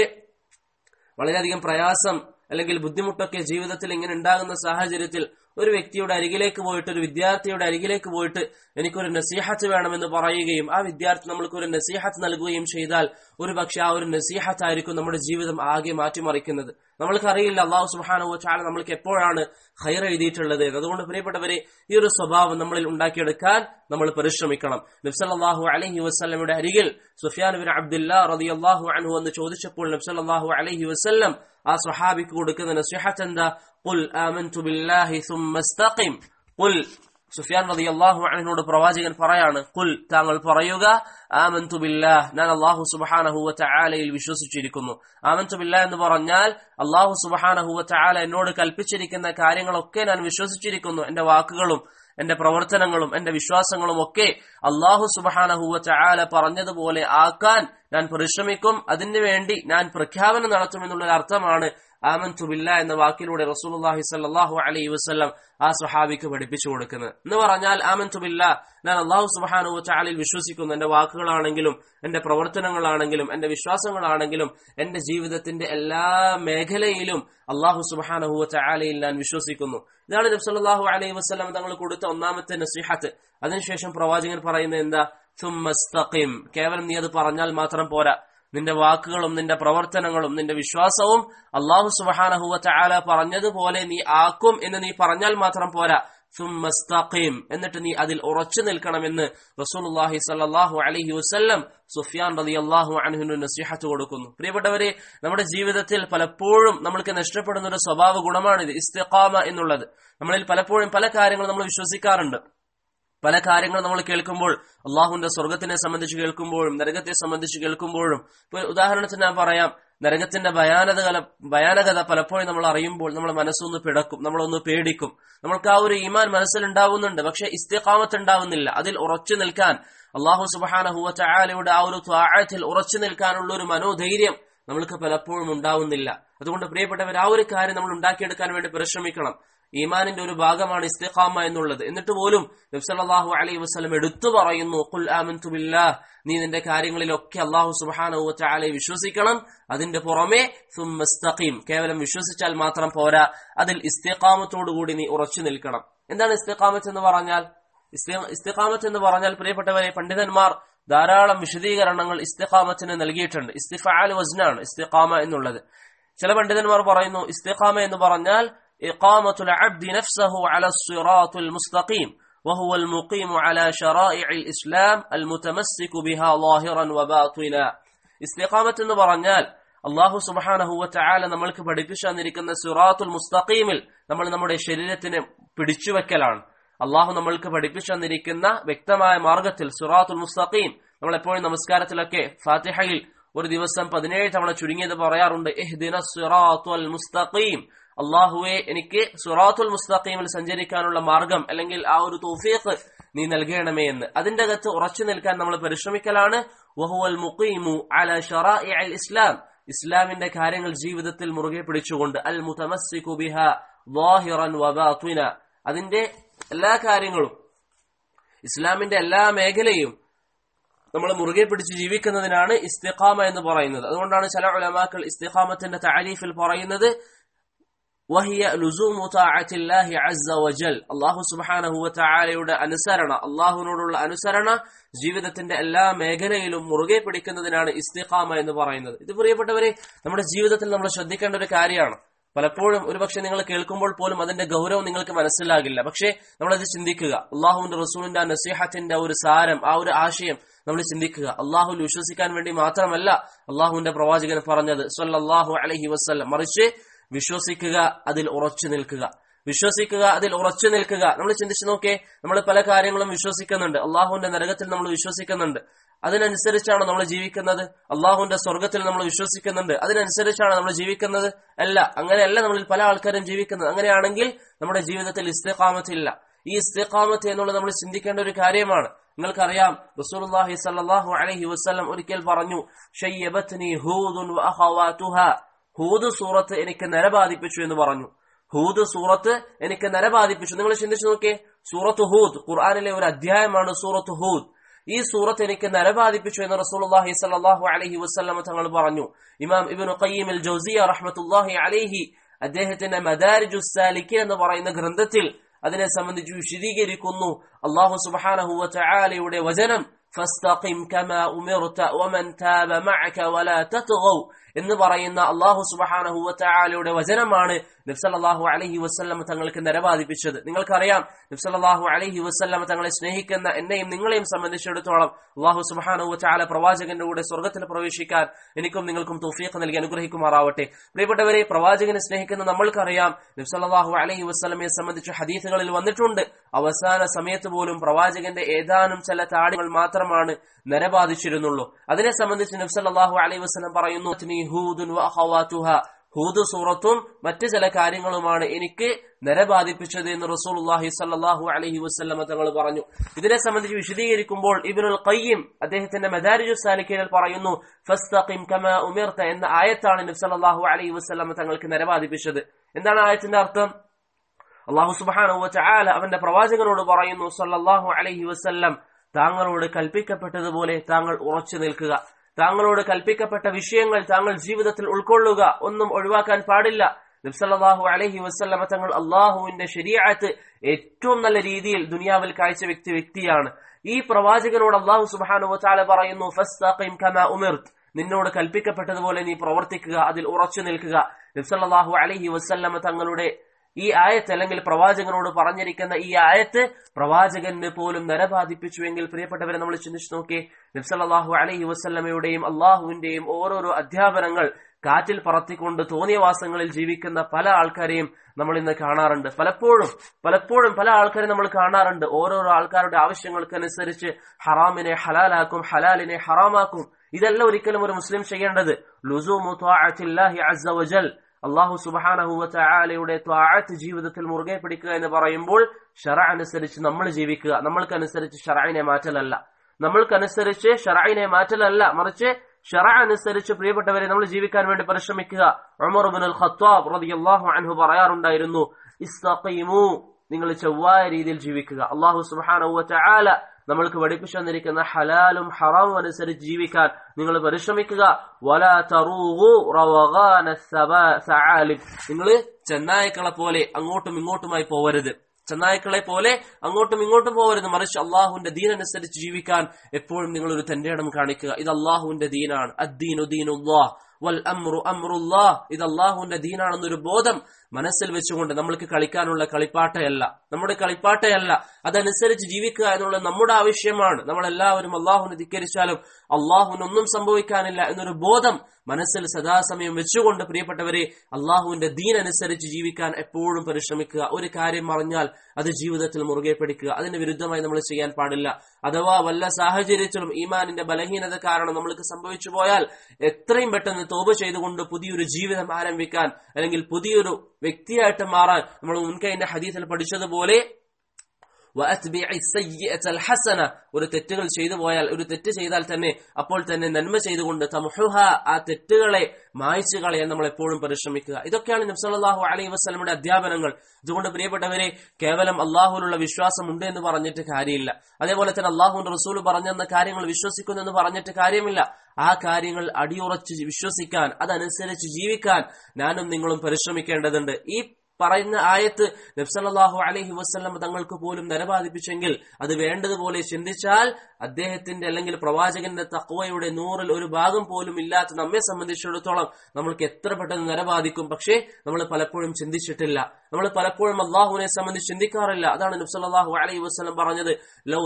A: വളരെയധികം പ്രയാസം അല്ലെങ്കിൽ ബുദ്ധിമുട്ടൊക്കെ ജീവിതത്തിൽ ഇങ്ങനെ ഉണ്ടാകുന്ന സാഹചര്യത്തിൽ ഒരു വ്യക്തിയുടെ അരികിലേക്ക് പോയിട്ട് ഒരു വിദ്യാർത്ഥിയുടെ അരികിലേക്ക് പോയിട്ട് എനിക്കൊരു നസീഹത്ത് വേണമെന്ന് പറയുകയും ആ വിദ്യാർത്ഥി നമ്മൾക്ക് ഒരു നസീഹത്ത് നൽകുകയും ചെയ്താൽ ഒരു പക്ഷെ ആ ഒരു നസീഹത്തായിരിക്കും നമ്മുടെ ജീവിതം ആകെ മാറ്റിമറിക്കുന്നത് നമ്മൾക്കറിയില്ല അള്ളാഹു സുബാനു ചാല നമ്മൾക്ക് എപ്പോഴാണ് ഹൈർ എഴുതിയിട്ടുള്ളത് അതുകൊണ്ട് പ്രിയപ്പെട്ടവരെ ഈ ഒരു സ്വഭാവം നമ്മളിൽ ഉണ്ടാക്കിയെടുക്കാൻ നമ്മൾ പരിശ്രമിക്കണം നബ്സല്ലാഹു അലഹി വസ്ലമയുടെ അരികിൽ സുഫിയാൻ ബിൻ അബ്ദുല്ല റതി അള്ളാഹു അൻഹു എന്ന് ചോദിച്ചപ്പോൾ നബ്സല്ലാഹു അലഹി വസ്ല്ലം ആ സ്വഹാബിക്ക് കൊടുക്കുന്ന നസിഹത്ത് എന്താ قل آمنت بالله ثم استقم قل സുഫിയാൻ റതി അള്ളാഹു അനോട് പ്രവാചകൻ പറയാണ് കുൽ താങ്കൾ പറയുക ആമന്തു ബില്ലാഹ് ഞാൻ അള്ളാഹു സുബഹാനഹുവ ചാലയിൽ വിശ്വസിച്ചിരിക്കുന്നു ആമന്തു ബില്ല എന്ന് പറഞ്ഞാൽ അള്ളാഹു സുബഹാനഹുവ ചാല എന്നോട് കൽപ്പിച്ചിരിക്കുന്ന കാര്യങ്ങളൊക്കെ ഞാൻ വിശ്വസിച്ചിരിക്കുന്നു എന്റെ വാക്കുകളും എന്റെ പ്രവർത്തനങ്ങളും എന്റെ വിശ്വാസങ്ങളും ഒക്കെ അള്ളാഹു സുബഹാനഹുവ ചാല പറഞ്ഞതുപോലെ ആക്കാൻ ഞാൻ പരിശ്രമിക്കും അതിനു വേണ്ടി ഞാൻ പ്രഖ്യാപനം നടത്തുമെന്നുള്ള അർത്ഥമാണ് ആമന്തു ബില്ല എന്ന വാക്കിലൂടെ റസൂലുള്ളാഹി സ്വല്ലല്ലാഹു അലൈഹി വസല്ലം ആ സ്വഹാബിക്ക് പഠിപ്പിച്ചു കൊടുക്കുന്നത് എന്ന് പറഞ്ഞാൽ ആമന്തു ബില്ല ഞാൻ അള്ളാഹു സുബ്ഹാനഹു വതആലയിൽ വിശ്വസിക്കുന്നു എന്റെ വാക്കുകളാണെങ്കിലും എന്റെ പ്രവർത്തനങ്ങളാണെങ്കിലും എന്റെ വിശ്വാസങ്ങളാണെങ്കിലും എന്റെ ജീവിതത്തിന്റെ എല്ലാ മേഖലയിലും അള്ളാഹു സുബ്ഹാനഹു വതആലയിൽ ഞാൻ വിശ്വസിക്കുന്നു ഇതാണ് നബി സല്ലല്ലാഹു അലൈഹി വസല്ലം തങ്ങൾ കൊടുത്ത ഒന്നാമത്തെ നസീഹത്ത് അതിനുശേഷം പ്രവാചകൻ പറയുന്നത് എന്താ സുമ്മസ്തഖിം കേവലം നീ അത് പറഞ്ഞാൽ മാത്രം പോരാ നിന്റെ വാക്കുകളും നിന്റെ പ്രവർത്തനങ്ങളും നിന്റെ വിശ്വാസവും അള്ളാഹു സുബഹാനഹുവ ചാല പറഞ്ഞതുപോലെ നീ ആക്കും എന്ന് നീ പറഞ്ഞാൽ മാത്രം പോരാ സുമ്മസ്തഖീം എന്നിട്ട് നീ അതിൽ ഉറച്ചു നിൽക്കണമെന്ന് റസൂലുള്ളാഹി സല്ലല്ലാഹു അലൈഹി വസല്ലം സുഫിയാൻ റളിയല്ലാഹു അൻഹുവിന് നസീഹത്ത് കൊടുക്കുന്നു പ്രിയപ്പെട്ടവരെ നമ്മുടെ ജീവിതത്തിൽ പലപ്പോഴും നമ്മൾക്ക് നഷ്ടപ്പെടുന്ന ഒരു സ്വഭാവ ഗുണമാണിത് ഇസ്തിഖാമ എന്നുള്ളത് നമ്മളിൽ പലപ്പോഴും പല കാര്യങ്ങളും നമ്മൾ വിശ്വസിക്കാറുണ്ട് പല കാര്യങ്ങളും നമ്മൾ കേൾക്കുമ്പോൾ അള്ളാഹുവിന്റെ സ്വർഗത്തിനെ സംബന്ധിച്ച് കേൾക്കുമ്പോഴും നരകത്തെ സംബന്ധിച്ച് കേൾക്കുമ്പോഴും ഇപ്പൊ ഉദാഹരണത്തിന് ഞാൻ പറയാം നരകത്തിന്റെ ഭയാനകത ഭയാനകത പലപ്പോഴും നമ്മൾ അറിയുമ്പോൾ നമ്മുടെ മനസ്സൊന്ന് പിടക്കും നമ്മളൊന്ന് പേടിക്കും നമ്മൾക്ക് ആ ഒരു ഈമാൻ മനസ്സിലുണ്ടാവുന്നുണ്ട് പക്ഷെ ഇസ്തിഖാമത്ത് ഉണ്ടാവുന്നില്ല അതിൽ ഉറച്ചു നിൽക്കാൻ അള്ളാഹു സുബാനഹുവ ചായാലയുടെ ആ ഒരു ത്വാഴത്തിൽ ഉറച്ചു നിൽക്കാനുള്ള ഒരു മനോധൈര്യം നമ്മൾക്ക് പലപ്പോഴും ഉണ്ടാവുന്നില്ല അതുകൊണ്ട് പ്രിയപ്പെട്ടവർ ആ ഒരു കാര്യം നമ്മൾ ഉണ്ടാക്കിയെടുക്കാൻ വേണ്ടി പരിശ്രമിക്കണം ഈമാനിന്റെ ഒരു ഭാഗമാണ് ഇസ്തിഖാമ എന്നുള്ളത് എന്നിട്ട് പോലും നബ്സല്ലാഹു അലൈഹി വസ്ലം എടുത്തു പറയുന്നു ഖുൽ ആമന്തു ബില്ലാഹ് നീ നിന്റെ കാര്യങ്ങളിലൊക്കെ അള്ളാഹു സുബ്ഹാനഹു വതആല വിശ്വസിക്കണം അതിന്റെ പുറമെ സുമ്മസ്തഖീം കേവലം വിശ്വസിച്ചാൽ മാത്രം പോരാ അതിൽ ഇസ്തിഖാമത്തോടുകൂടി നീ ഉറച്ചു നിൽക്കണം എന്താണ് ഇസ്തിഖാമത്ത് എന്ന് പറഞ്ഞാൽ ഇസ്തിഖാമത്ത് എന്ന് പറഞ്ഞാൽ പ്രിയപ്പെട്ടവരെ പണ്ഡിതന്മാർ ധാരാളം വിശദീകരണങ്ങൾ ഇസ്തിഖാമത്തിന് നൽകിയിട്ടുണ്ട് ഇസ്തിഫാൽ വസ്നാണ് ഇസ്തിഖാമ എന്നുള്ളത് ചില പണ്ഡിതന്മാർ പറയുന്നു ഇസ്തിഖാമ എന്ന് പറഞ്ഞാൽ إقامة العبد نفسه على الصراط المستقيم وهو المقيم على شرائع الإسلام المتمسك بها ظاهرا وباطنا استقامة എന്ന് പറഞ്ഞാൽ അള്ളാഹു സുബാനഹു വല നമ്മൾക്ക് പഠിപ്പിച്ചു തന്നിരിക്കുന്ന സിറാത്തുൽ മുസ്തഖീമിൽ നമ്മൾ നമ്മുടെ ശരീരത്തിനെ പിടിച്ചുവെക്കലാണ് അള്ളാഹു നമ്മൾക്ക് പഠിപ്പിച്ചു തന്നിരിക്കുന്ന വ്യക്തമായ മാർഗത്തിൽ സിറാത്തുൽ മുസ്തഖീം നമ്മൾ എപ്പോഴും നമസ്കാരത്തിലൊക്കെ ഫാത്തിഹയിൽ ഒരു ദിവസം പതിനേഴ് തവണ ചുരുങ്ങിയത് പറയാറുണ്ട് എഹ്ദിന സിറാത്തുൽ മുസ്തഖീം അള്ളാഹുവെ എനിക്ക് സുറാത്തുൽ മുസ്തഖീമിൽ സഞ്ചരിക്കാനുള്ള മാർഗം അല്ലെങ്കിൽ ആ ഒരു തൗഫീഖ് നീ നൽകണമേ എന്ന് അതിന്റെ അകത്ത് ഉറച്ചു നിൽക്കാൻ നമ്മൾ പരിശ്രമിക്കലാണ് വഹുവൽ മുഖീമു അല ഷറാഇഅൽ ഇസ്ലാം ഇസ്ലാമിന്റെ കാര്യങ്ങൾ ജീവിതത്തിൽ മുറുകെ പിടിച്ചുകൊണ്ട് അൽ മുതമസ്സികു ബിഹ ظاهرا وباطنا അതിന്റെ എല്ലാ കാര്യങ്ങളും ഇസ്ലാമിന്റെ എല്ലാ മേഖലയും നമ്മൾ മുറുകെ പിടിച്ച് ജീവിക്കുന്നതിനാണ് ഇസ്തിഖാമ എന്ന് പറയുന്നത് അതുകൊണ്ടാണ് ചില ഉലമാക്കൾ ഇസ്തിഖാമത്തിന്റെ താരീഫിൽ പറയുന്നത് وهي لزوم طاعة الله عز وجل الله سبحانه وتعالى യുടെ അനുസരണ അള്ളാഹുവിനോടുള്ള അനുസരണ ജീവിതത്തിന്റെ എല്ലാ മേഖലയിലും മുറുകെ പിടിക്കുന്നതിനാണ് ഇസ്തിഖാമ എന്ന് പറയുന്നത് ഇത് പ്രിയപ്പെട്ടവരെ നമ്മുടെ ജീവിതത്തിൽ നമ്മൾ ശ്രദ്ധിക്കേണ്ട ഒരു കാര്യമാണ് പലപ്പോഴും ഒരുപക്ഷെ നിങ്ങൾ കേൾക്കുമ്പോൾ പോലും അതിന്റെ ഗൗരവം നിങ്ങൾക്ക് മനസ്സിലാകില്ല പക്ഷേ നമ്മളത് ചിന്തിക്കുക അള്ളാഹുവിന്റെ റസൂലിന്റെ ആ നസീഹത്തിന്റെ ഒരു സാരം ആ ഒരു ആശയം നമ്മൾ ചിന്തിക്കുക അള്ളാഹുൽ വിശ്വസിക്കാൻ വേണ്ടി മാത്രമല്ല അള്ളാഹുവിന്റെ പ്രവാചകൻ പറഞ്ഞത് സല്ലല്ലാഹു അലൈഹി വസ്ല്ലം മറിച്ച് വിശ്വസിക്കുക അതിൽ ഉറച്ചു നിൽക്കുക വിശ്വസിക്കുക അതിൽ ഉറച്ചു നിൽക്കുക നമ്മൾ ചിന്തിച്ചു നോക്കേ നമ്മൾ പല കാര്യങ്ങളും വിശ്വസിക്കുന്നുണ്ട് അള്ളാഹുവിന്റെ നരകത്തിൽ നമ്മൾ വിശ്വസിക്കുന്നുണ്ട് അതിനനുസരിച്ചാണ് നമ്മൾ ജീവിക്കുന്നത് അള്ളാഹുവിന്റെ സ്വർഗത്തിൽ നമ്മൾ വിശ്വസിക്കുന്നുണ്ട് അതിനനുസരിച്ചാണ് നമ്മൾ ജീവിക്കുന്നത് അല്ല അങ്ങനെയല്ല നമ്മളിൽ പല ആൾക്കാരും ജീവിക്കുന്നത് അങ്ങനെയാണെങ്കിൽ നമ്മുടെ ജീവിതത്തിൽ ഇസ്തിഖാമത്ത് ഇല്ല ഈ ഇസ്തിഖാമത്ത് എന്നുള്ളത് നമ്മൾ ചിന്തിക്കേണ്ട ഒരു കാര്യമാണ് നിങ്ങൾക്കറിയാം റസൂലുള്ളാഹി സല്ലല്ലാഹു അലൈഹി വസല്ലം ഒരിക്കൽ പറഞ്ഞു ഷയ്യബത്നി ഹൂദുൻ വഅഖവാതുഹ ഹൂദ് സൂറത്ത് എനിക്ക് നരബാധിപ്പിച്ചു എന്ന് പറഞ്ഞു ഹൂദ് സൂറത്ത് എനിക്ക് നരബാധിപ്പിച്ചു നിങ്ങൾ ചിന്തിച്ചു നോക്കിയേ സൂറത്ത് ഹൂദ് ഖുർആനിലെ ഒരു അധ്യായമാണ് സൂറത്ത് ഹൂദ് ഈ സൂറത്ത് എനിക്ക് നരബാധിപ്പിച്ചു എന്ന് റസൂലുള്ളാഹി സ്വല്ലല്ലാഹു അലൈഹി വസല്ലം തങ്ങൾ പറഞ്ഞു ഇമാം ഇബ്നു ഖയ്യിം അൽ ജൗസിയ റഹ്മത്തുള്ളാഹി അലൈഹി അദ്ദേഹത്തിന്റെ മദാരിജു സാലിക്കിൻ എന്ന് പറയുന്ന ഗ്രന്ഥത്തിൽ അതിനെ സംബന്ധിച്ച് വിശദീകരിക്കുന്നു അള്ളാഹു സുബ്ഹാനഹു വതആലയുടെ വചനം ഫസ്തഖിം കമാ ഉമിർത വമൻ താബ മഅക വലാ തത്ഗൗ എന്ന് പറയുന്ന അള്ളാഹു സുബ്ഹാനഹു വതആലയുടെ വചനമാണ് നബ്സല്ലാഹു അലൈഹി വസ്ല്ലം തങ്ങൾക്ക് നരബാധിപ്പിച്ചത് നിങ്ങൾക്കറിയാം നബ്സല്ലാഹു അലൈഹി വസ്ല്ലം തങ്ങളെ സ്നേഹിക്കുന്ന എന്നെയും നിങ്ങളെയും സംബന്ധിച്ചിടത്തോളം അള്ളാഹു സുബ്ഹാനഹു വതആല പ്രവാചകന്റെ കൂടെ സ്വർഗത്തിൽ പ്രവേശിക്കാൻ എനിക്കും നിങ്ങൾക്കും തൗഫീഖ് നൽകി അനുഗ്രഹിക്കുമാറാവട്ടെ പ്രിയപ്പെട്ടവരെ പ്രവാചകനെ സ്നേഹിക്കുന്ന നമ്മൾക്കറിയാം നബ്സല്ലാഹു അലൈഹി വസ്ലമയെ സംബന്ധിച്ച് ഹദീസുകളിൽ വന്നിട്ടുണ്ട് അവസാന സമയത്ത് പോലും പ്രവാചകന്റെ ഏതാനും ചില താടികൾ മാത്രമാണ് നരബാധിച്ചിരുന്നുള്ളൂ അതിനെ സംബന്ധിച്ച് നബ്സല്ലാഹു അലൈഹി വസ്ലം പറയുന്നു ഹൂദുൻ ഹൂദ് സൂറത്തും മറ്റ് ചില കാര്യങ്ങളുമാണ് എനിക്ക് നരബാധിപ്പിച്ചത് എന്ന് റസൂലുള്ളാഹി സല്ലല്ലാഹു അലൈഹി വസല്ലമ തങ്ങൾ പറഞ്ഞു ഇതിനെ സംബന്ധിച്ച് വിശദീകരിക്കുമ്പോൾ ഇബ്നുൽ ഖയ്യിം അദ്ദേഹത്തിന്റെ മദാരിജു സാലിക്കയിൽ പറയുന്നു ഫസ്തഖിം കമാ ഉമിർത എന്ന ആയത്താണ് നബി സല്ലല്ലാഹു അലൈഹി വസല്ലമ തങ്ങൾക്ക് നരബാധിപ്പിച്ചത് എന്താണ് ആയത്തിന്റെ അർത്ഥം അള്ളാഹു സുബ്ഹാനഹു വതആല അവന്റെ പ്രവാചകനോട് പറയുന്നു സല്ലല്ലാഹു അലൈഹി വസല്ലം താങ്കളോട് കൽപ്പിക്കപ്പെട്ടതുപോലെ താങ്കൾ ഉറച്ചു നിൽക്കുക താങ്കളോട് കൽപ്പിക്കപ്പെട്ട വിഷയങ്ങൾ താങ്കൾ ജീവിതത്തിൽ ഉൾക്കൊള്ളുക ഒന്നും ഒഴിവാക്കാൻ പാടില്ല നബ്സല്ലാഹു അലഹി വസ്ല്ലമ തങ്ങൾ അള്ളാഹുവിന്റെ ശരീരത്ത് ഏറ്റവും നല്ല രീതിയിൽ ദുനിയാവിൽ കാഴ്ചവെക്ത വ്യക്തിയാണ് ഈ പ്രവാചകനോട് അള്ളാഹു സുബാനു താല പറയുന്നു ഫസ്തഖിം കമാ ഉമിർത്ത് നിന്നോട് കൽപ്പിക്കപ്പെട്ടതുപോലെ നീ പ്രവർത്തിക്കുക അതിൽ ഉറച്ചു നിൽക്കുക നബ്സല്ലാഹു അലഹി വസ്ല്ലമ തങ്ങളുടെ ഈ ആയത്ത് അല്ലെങ്കിൽ പ്രവാചകനോട് പറഞ്ഞിരിക്കുന്ന ഈ ആയത്ത് പ്രവാചകന് പോലും നരബാധിപ്പിച്ചുവെങ്കിൽ പ്രിയപ്പെട്ടവരെ നമ്മൾ ചിന്തിച്ചു നോക്കി നബ്സല്ലാഹു അലഹി വസ്ല്ലമയുടെയും അള്ളാഹുവിന്റെയും ഓരോരോ അധ്യാപനങ്ങൾ കാറ്റിൽ പറത്തിക്കൊണ്ട് തോന്നിയവാസങ്ങളിൽ ജീവിക്കുന്ന പല ആൾക്കാരെയും നമ്മൾ ഇന്ന് കാണാറുണ്ട് പലപ്പോഴും പലപ്പോഴും പല ആൾക്കാരെയും നമ്മൾ കാണാറുണ്ട് ഓരോരോ ആൾക്കാരുടെ ആവശ്യങ്ങൾക്കനുസരിച്ച് ഹറാമിനെ ഹലാലാക്കും ഹലാലിനെ ഹറാമാക്കും ഇതല്ല ഒരിക്കലും ഒരു മുസ്ലിം ചെയ്യേണ്ടത് ലുസൂമു അസ്സ വജൽ അള്ളാഹു സുബാനഹുവലയുടെ ത്വാഴത്ത് ജീവിതത്തിൽ മുറുകെ പിടിക്കുക എന്ന് പറയുമ്പോൾ ഷറ അനുസരിച്ച് നമ്മൾ ജീവിക്കുക നമ്മൾക്കനുസരിച്ച് ഷറൈനെ മാറ്റലല്ല നമ്മൾക്കനുസരിച്ച് ഷറൈനെ മാറ്റലല്ല മറിച്ച് ഷറ അനുസരിച്ച് പ്രിയപ്പെട്ടവരെ നമ്മൾ ജീവിക്കാൻ വേണ്ടി പരിശ്രമിക്കുക ഉമർ ബിൻ ഖത്താബ് റളിയല്ലാഹു അൻഹു പറയാറുണ്ടായിരുന്നു ഇസ്തഖീമു നിങ്ങൾ ചൊവ്വായ രീതിയിൽ ജീവിക്കുക അള്ളാഹു സുബ്ഹാനഹു വതആല നമ്മൾക്ക് പഠിപ്പിച്ചു തന്നിരിക്കുന്ന ഹലാലും ഹറാമും അനുസരിച്ച് ജീവിക്കാൻ നിങ്ങൾ പരിശ്രമിക്കുക വല നിങ്ങൾ ചെന്നായ്ക്കളെ പോലെ അങ്ങോട്ടും ഇങ്ങോട്ടുമായി പോവരുത് ചെന്നായ്ക്കളെ പോലെ അങ്ങോട്ടും ഇങ്ങോട്ടും പോകരുത് മറിച്ച് അള്ളാഹുവിന്റെ ദീനനുസരിച്ച് ജീവിക്കാൻ എപ്പോഴും നിങ്ങൾ ഒരു തന്റെ ഇടം കാണിക്കുക ഇത് അള്ളാഹുവിന്റെ ദീനാണ് അദ്ദീനു ദീനുല്ലാ വൽ അമ്രു അമ്രുല്ലാ ഇത് അള്ളാഹുവിന്റെ ദീനാണെന്നൊരു ബോധം മനസ്സിൽ വെച്ചുകൊണ്ട് നമ്മൾക്ക് കളിക്കാനുള്ള കളിപ്പാട്ടയല്ല നമ്മുടെ കളിപ്പാട്ടയല്ല അതനുസരിച്ച് ജീവിക്കുക എന്നുള്ളത് നമ്മുടെ ആവശ്യമാണ് നമ്മൾ എല്ലാവരും അള്ളാഹുവിനെ ധിക്കരിച്ചാലും അള്ളാഹുവിനൊന്നും സംഭവിക്കാനില്ല എന്നൊരു ബോധം മനസ്സിൽ സദാസമയം വെച്ചുകൊണ്ട് പ്രിയപ്പെട്ടവരെ അള്ളാഹുവിന്റെ ദീൻ അനുസരിച്ച് ജീവിക്കാൻ എപ്പോഴും പരിശ്രമിക്കുക ഒരു കാര്യം മറിഞ്ഞാൽ അത് ജീവിതത്തിൽ മുറുകെ പിടിക്കുക അതിന് വിരുദ്ധമായി നമ്മൾ ചെയ്യാൻ പാടില്ല അഥവാ വല്ല സാഹചര്യത്തിലും ഈമാനിന്റെ ബലഹീനത കാരണം നമ്മൾക്ക് സംഭവിച്ചു പോയാൽ എത്രയും പെട്ടെന്ന് തോപ ചെയ്തുകൊണ്ട് പുതിയൊരു ജീവിതം ആരംഭിക്കാൻ അല്ലെങ്കിൽ പുതിയൊരു വ്യക്തിയായിട്ട് മാറാൻ നമ്മൾ മുൻകൈന്റെ ഹദീസിൽ പഠിച്ചതുപോലെ ഹസന ഒരു തെറ്റുകൾ ചെയ്തു പോയാൽ ഒരു തെറ്റ് ചെയ്താൽ തന്നെ അപ്പോൾ തന്നെ നന്മ ചെയ്തുകൊണ്ട് തമുഹ ആ തെറ്റുകളെ മായ്ച്ചു കളയാൻ നമ്മൾ എപ്പോഴും പരിശ്രമിക്കുക ഇതൊക്കെയാണ് നബ്സല്ലാഹു അലൈഹി വസ്ലമിയുടെ അധ്യാപനങ്ങൾ അതുകൊണ്ട് പ്രിയപ്പെട്ടവരെ കേവലം അള്ളാഹുവിനുള്ള വിശ്വാസം ഉണ്ട് എന്ന് പറഞ്ഞിട്ട് കാര്യമില്ല അതേപോലെ തന്നെ അള്ളാഹുവിന്റെ റസൂൽ പറഞ്ഞെന്ന കാര്യങ്ങൾ വിശ്വസിക്കുന്നു എന്ന് പറഞ്ഞിട്ട് കാര്യമില്ല ആ കാര്യങ്ങൾ അടിയുറച്ച് വിശ്വസിക്കാൻ അതനുസരിച്ച് ജീവിക്കാൻ ഞാനും നിങ്ങളും പരിശ്രമിക്കേണ്ടതുണ്ട് ഈ പറയുന്ന ആയത്ത് നബ്സല്ലാഹു അലഹി വസ്ലം തങ്ങൾക്ക് പോലും നരബാധിപ്പിച്ചെങ്കിൽ അത് വേണ്ടതുപോലെ ചിന്തിച്ചാൽ അദ്ദേഹത്തിന്റെ അല്ലെങ്കിൽ പ്രവാചകന്റെ തക്വയുടെ നൂറിൽ ഒരു ഭാഗം പോലും ഇല്ലാത്ത നമ്മെ സംബന്ധിച്ചിടത്തോളം നമ്മൾക്ക് എത്ര പെട്ടെന്ന് നരബാധിക്കും പക്ഷേ നമ്മൾ പലപ്പോഴും ചിന്തിച്ചിട്ടില്ല നമ്മൾ പലപ്പോഴും അള്ളാഹുവിനെ സംബന്ധിച്ച് ചിന്തിക്കാറില്ല അതാണ് നബ്സല്ലാഹു അലൈഹി വസ്ലം പറഞ്ഞത് ലൗ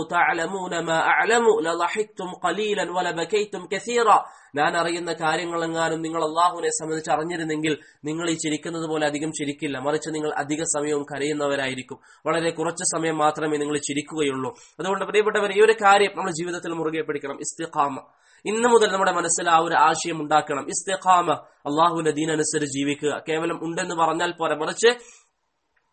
A: ഞാൻ അറിയുന്ന കാര്യങ്ങളെങ്ങാനും നിങ്ങൾ അള്ളാഹുവിനെ സംബന്ധിച്ച് അറിഞ്ഞിരുന്നെങ്കിൽ നിങ്ങൾ ഈ ചിരിക്കുന്നത് പോലെ അധികം ചിരിക്കില്ല മറിച്ച് നിങ്ങൾ അധിക സമയവും കരയുന്നവരായിരിക്കും വളരെ കുറച്ച് സമയം മാത്രമേ നിങ്ങൾ ചിരിക്കുകയുള്ളൂ അതുകൊണ്ട് പ്രിയപ്പെട്ടവർ ഈ ഒരു കാര്യം നമ്മുടെ ജീവിതത്തിൽ മുറുകെ പിടിക്കണം ഇസ്തിഖാമ ഇന്ന് മുതൽ നമ്മുടെ മനസ്സിൽ ആ ഒരു ആശയം ഉണ്ടാക്കണം ഇസ്തിഖാമ അള്ളാഹുവിന്റെ ദീനനുസരിച്ച് ജീവിക്കുക കേവലം ഉണ്ടെന്ന് പറഞ്ഞാൽ പോരെ മറിച്ച്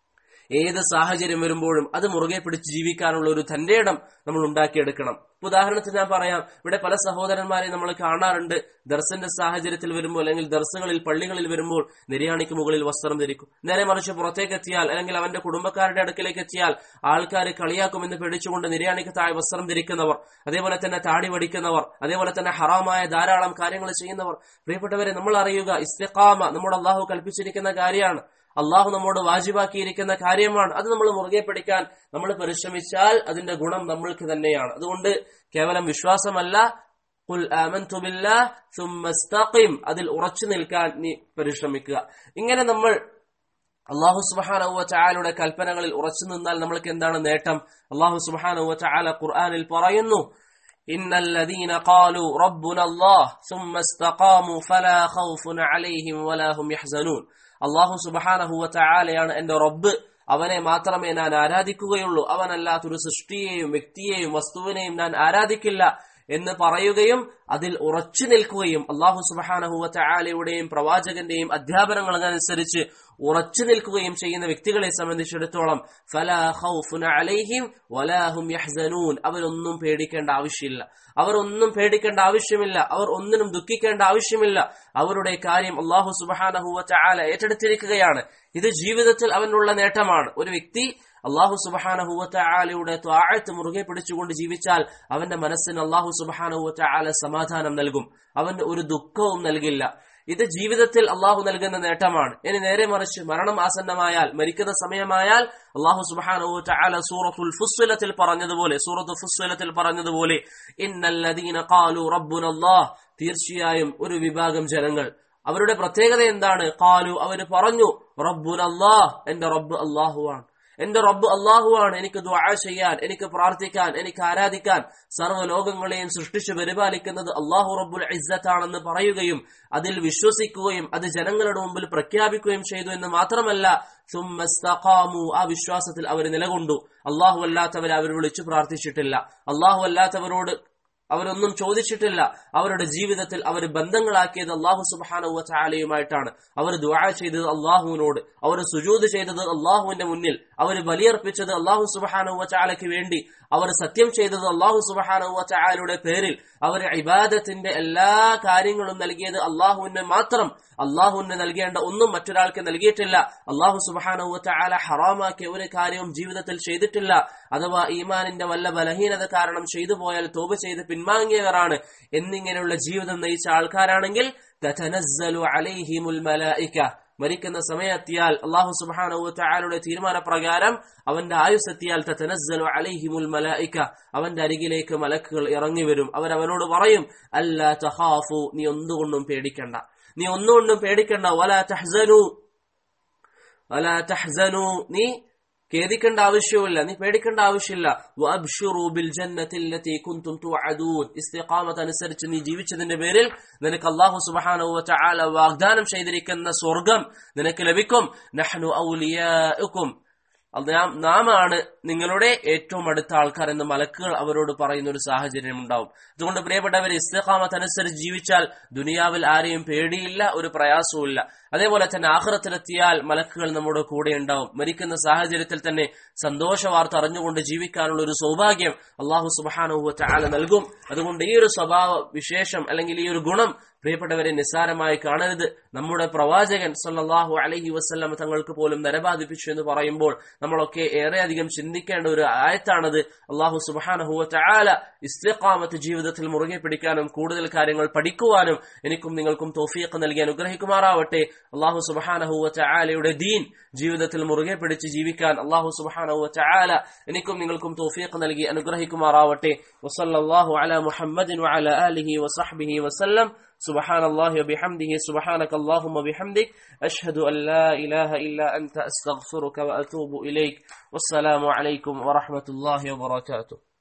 A: ഏത് സാഹചര്യം വരുമ്പോഴും അത് മുറുകെ പിടിച്ച് ജീവിക്കാനുള്ള ഒരു തന്റെ ഇടം നമ്മൾ ഉണ്ടാക്കിയെടുക്കണം ഇപ്പൊ ഉദാഹരണത്തിന് ഞാൻ പറയാം ഇവിടെ പല സഹോദരന്മാരെ നമ്മൾ കാണാറുണ്ട് ദർശന്റെ സാഹചര്യത്തിൽ വരുമ്പോൾ അല്ലെങ്കിൽ ദർശകളിൽ പള്ളികളിൽ വരുമ്പോൾ നിര്യാണിക്ക് മുകളിൽ വസ്ത്രം ധരിക്കും നേരെ മറിച്ച് പുറത്തേക്ക് എത്തിയാൽ അല്ലെങ്കിൽ അവന്റെ കുടുംബക്കാരുടെ അടുക്കിലേക്ക് എത്തിയാൽ ആൾക്കാർ കളിയാക്കുമെന്ന് പേടിച്ചുകൊണ്ട് നിര്യാണിക്ക് താഴെ വസ്ത്രം ധരിക്കുന്നവർ അതേപോലെ തന്നെ താടി വടിക്കുന്നവർ അതേപോലെ തന്നെ ഹറാമായ ധാരാളം കാര്യങ്ങൾ ചെയ്യുന്നവർ പ്രിയപ്പെട്ടവരെ നമ്മൾ അറിയുക ഇസ്തിഖാമ നമ്മുടെ അള്ളാഹു കൽപ്പിച്ചിരിക്കുന്ന കാര്യമാണ് അള്ളാഹു നമ്മോട് വാജിബാക്കിയിരിക്കുന്ന കാര്യമാണ് അത് നമ്മൾ മുറുകെ പിടിക്കാൻ നമ്മൾ പരിശ്രമിച്ചാൽ അതിന്റെ ഗുണം നമ്മൾക്ക് തന്നെയാണ് അതുകൊണ്ട് കേവലം വിശ്വാസമല്ല ഖുൽ ആമൻതു ബില്ലാഹ് സുമ്മ ഇസ്തഖിം അതിൽ ഉറച്ചു നിൽക്കാൻ നീ പരിശ്രമിക്കുക ഇങ്ങനെ നമ്മൾ അള്ളാഹു സുബാനവ ചായാലയുടെ കൽപ്പനകളിൽ ഉറച്ചു നിന്നാൽ നമ്മൾക്ക് എന്താണ് നേട്ടം അള്ളാഹു സുബാനവ ചായാല ഖുർആാനിൽ പറയുന്നു إن الذين قالوا ربنا الله ثم استقاموا فلا خوف عليهم ولا هم يحزنون അള്ളാഹു സുബഹാനഹുവ ചായാലയാണ് എന്റെ റബ്ബ് അവനെ മാത്രമേ ഞാൻ ആരാധിക്കുകയുള്ളൂ അവനല്ലാത്തൊരു സൃഷ്ടിയെയും വ്യക്തിയെയും വസ്തുവിനെയും ഞാൻ ആരാധിക്കില്ല എന്ന് പറയുകയും അതിൽ ഉറച്ചു നിൽക്കുകയും അള്ളാഹു സുബഹാനഹുവ ചായാലയുടെയും പ്രവാചകന്റെയും അധ്യാപനങ്ങളനുസരിച്ച് ഉറച്ചു നിൽക്കുകയും ചെയ്യുന്ന വ്യക്തികളെ സംബന്ധിച്ചിടത്തോളം ഫലാ ഖൗഫുൻ അലൈഹിം വലാഹും യഹ്സനൂൻ അവരൊന്നും പേടിക്കേണ്ട ആവശ്യമില്ല അവർ ഒന്നും പേടിക്കേണ്ട ആവശ്യമില്ല അവർ ഒന്നിനും ദുഃഖിക്കേണ്ട ആവശ്യമില്ല അവരുടെ കാര്യം അള്ളാഹു സുബഹാനഹുവ ചായാല ഏറ്റെടുത്തിരിക്കുകയാണ് ഇത് ജീവിതത്തിൽ അവനുള്ള നേട്ടമാണ് ഒരു വ്യക്തി അള്ളാഹു സുബഹാനഹുവറ്റ ആലയുടെ ത്വാഴത്ത് മുറുകെ പിടിച്ചുകൊണ്ട് ജീവിച്ചാൽ അവന്റെ മനസ്സിന് അള്ളാഹു സുബഹാനഹുവറ്റ ആല സമാധാനം നൽകും അവന് ഒരു ദുഃഖവും നൽകില്ല ഇത് ജീവിതത്തിൽ അള്ളാഹു നൽകുന്ന നേട്ടമാണ് ഇനി നേരെ മറിച്ച് മരണം ആസന്നമായാൽ മരിക്കുന്ന സമയമായാൽ അള്ളാഹു സുബഹാനഹുവറ്റ ആല സൂറത്തുൽ ഫുസ്വലത്തിൽ പറഞ്ഞതുപോലെ സൂറത്ത് ഫുസ്വലത്തിൽ പറഞ്ഞതുപോലെ ഇന്നല്ലദീന ഖാലു റബ്ബുനല്ലാഹ് തീർച്ചയായും ഒരു വിഭാഗം ജനങ്ങൾ അവരുടെ പ്രത്യേകത എന്താണ് ഖാലു അവര് പറഞ്ഞു റബ്ബുനല്ലാഹ് എന്റെ റബ്ബ് അള്ളാഹുവാണ് എന്റെ റബ്ബ് അള്ളാഹുവാണ് എനിക്ക് ദുആ ചെയ്യാൻ എനിക്ക് പ്രാർത്ഥിക്കാൻ എനിക്ക് ആരാധിക്കാൻ സർവ്വ ലോകങ്ങളെയും സൃഷ്ടിച്ചു പരിപാലിക്കുന്നത് അള്ളാഹു റബ്ബുൽ ഇസ്സത്താണെന്ന് പറയുകയും അതിൽ വിശ്വസിക്കുകയും അത് ജനങ്ങളുടെ മുമ്പിൽ പ്രഖ്യാപിക്കുകയും ചെയ്തു എന്ന് മാത്രമല്ല സുമ്മസ്തഖാമു ആ വിശ്വാസത്തിൽ അവർ നിലകൊണ്ടു അള്ളാഹു അല്ലാത്തവരെ അവർ വിളിച്ചു പ്രാർത്ഥിച്ചിട്ടില്ല അള്ളാഹു അല്ലാത്തവരോട് അവരൊന്നും ചോദിച്ചിട്ടില്ല അവരുടെ ജീവിതത്തിൽ അവർ ബന്ധങ്ങളാക്കിയത് അള്ളാഹു സുബാനുവ ചാലയുമായിട്ടാണ് അവർ ദുആ ചെയ്തത് അള്ളാഹുവിനോട് അവർ സുജൂത് ചെയ്തത് അള്ളാഹുവിന്റെ മുന്നിൽ അവർ ബലിയർപ്പിച്ചത് അള്ളാഹു സുബാനുവ ചാലയ്ക്ക് വേണ്ടി അവർ സത്യം ചെയ്തത് അള്ളാഹു സുബാനുവ ചാലയുടെ പേരിൽ അവർ ഇബാദത്തിന്റെ എല്ലാ കാര്യങ്ങളും നൽകിയത് അള്ളാഹുവിന് മാത്രം അള്ളാഹുവിന് നൽകേണ്ട ഒന്നും മറ്റൊരാൾക്ക് നൽകിയിട്ടില്ല അള്ളാഹു സുബാനുവ ചാല ഹറാമാക്കിയ ഒരു കാര്യവും ജീവിതത്തിൽ ചെയ്തിട്ടില്ല അഥവാ ഈമാനിന്റെ വല്ല ബലഹീനത കാരണം ചെയ്തു പോയാൽ തോപ ചെയ്ത് പിൻവാങ്ങിയവരാണ് എന്നിങ്ങനെയുള്ള ജീവിതം നയിച്ച ആൾക്കാരാണെങ്കിൽ മരിക്കുന്ന സമയത്തിയാൽ അള്ളാഹു സുബാനുവറ്റാലുടെ തീരുമാനപ്രകാരം അവന്റെ ആയുസെത്തിയാൽ തനസ്സലു അലൈഹിമുൽ മലായിക്ക അവന്റെ അരികിലേക്ക് മലക്കുകൾ ഇറങ്ങി വരും അവരവനോട് പറയും അല്ലാ തഹാഫു നീ ഒന്നുകൊണ്ടും പേടിക്കണ്ട നീ ഒന്നുകൊണ്ടും പേടിക്കണ്ട വല തഹ്സനു വല തഹ്സനു നീ ഖേദിക്കേണ്ട ആവശ്യമില്ല നീ പേടിക്കേണ്ട ആവശ്യമില്ല ഇസ്തിഖാമത്ത് അനുസരിച്ച് നീ ജീവിച്ചതിന്റെ പേരിൽ നിനക്ക് അള്ളാഹു സുബാനു ചാല വാഗ്ദാനം ചെയ്തിരിക്കുന്ന സ്വർഗം നിനക്ക് ലഭിക്കും നഹ്നു ഔലിയാക്കും നാമാണ് നിങ്ങളുടെ ഏറ്റവും അടുത്ത ആൾക്കാർ എന്ന് മലക്കുകൾ അവരോട് പറയുന്ന ഒരു സാഹചര്യം ഉണ്ടാവും അതുകൊണ്ട് പ്രിയപ്പെട്ടവർ ഇസ്തഖാമത്ത് അനുസരിച്ച് ജീവിച്ചാൽ ദുനിയാവിൽ ആരെയും പേടിയില്ല ഒരു പ്രയാസവും അതേപോലെ തന്നെ ആഹ്റത്തിലെത്തിയാൽ മലക്കുകൾ നമ്മുടെ കൂടെ ഉണ്ടാവും മരിക്കുന്ന സാഹചര്യത്തിൽ തന്നെ സന്തോഷ വാർത്ത അറിഞ്ഞുകൊണ്ട് ജീവിക്കാനുള്ള ഒരു സൗഭാഗ്യം അള്ളാഹു സുബാനുഹുവറ്റ ആല നൽകും അതുകൊണ്ട് ഈ ഒരു സ്വഭാവ വിശേഷം അല്ലെങ്കിൽ ഈ ഒരു ഗുണം പ്രിയപ്പെട്ടവരെ നിസ്സാരമായി കാണരുത് നമ്മുടെ പ്രവാചകൻ സല്ലാഹു അലഹി വസ്ല്ലാം തങ്ങൾക്ക് പോലും നരബാധിപ്പിച്ചു എന്ന് പറയുമ്പോൾ നമ്മളൊക്കെ ഏറെയധികം ചിന്തിക്കേണ്ട ഒരു ആയത്താണത് അള്ളാഹു സുബാനഹുവറ്റ ആല ഇസ്തിഖാമത്ത് ജീവിതത്തിൽ മുറുകെ പിടിക്കാനും കൂടുതൽ കാര്യങ്ങൾ പഠിക്കുവാനും എനിക്കും നിങ്ങൾക്കും തോഫീഖ് നൽകി അനുഗ്രഹിക്കുമാറാവട്ടെ അള്ളാഹു സുബാനഹുവറ്റ ആലയുടെ ദീൻ ജീവിതത്തിൽ മുറുകെ പിടിച്ച് ജീവിക്കാൻ അള്ളാഹു സുബാനഹുവറ്റ ആല എനിക്കും നിങ്ങൾക്കും തോഫീഖ് നൽകി അനുഗ്രഹിക്കുമാറാവട്ടെ വസല്ലാഹു അല മുഹമ്മദിൻ വഅല ആലിഹി വസഹ്ബിഹി വസല്ലം سبحان الله وبحمده سبحانك اللهم وبحمدك أشهد أن لا إله إلا أنت أستغفرك وأتوب إليك والسلام عليكم ورحمة الله وبركاته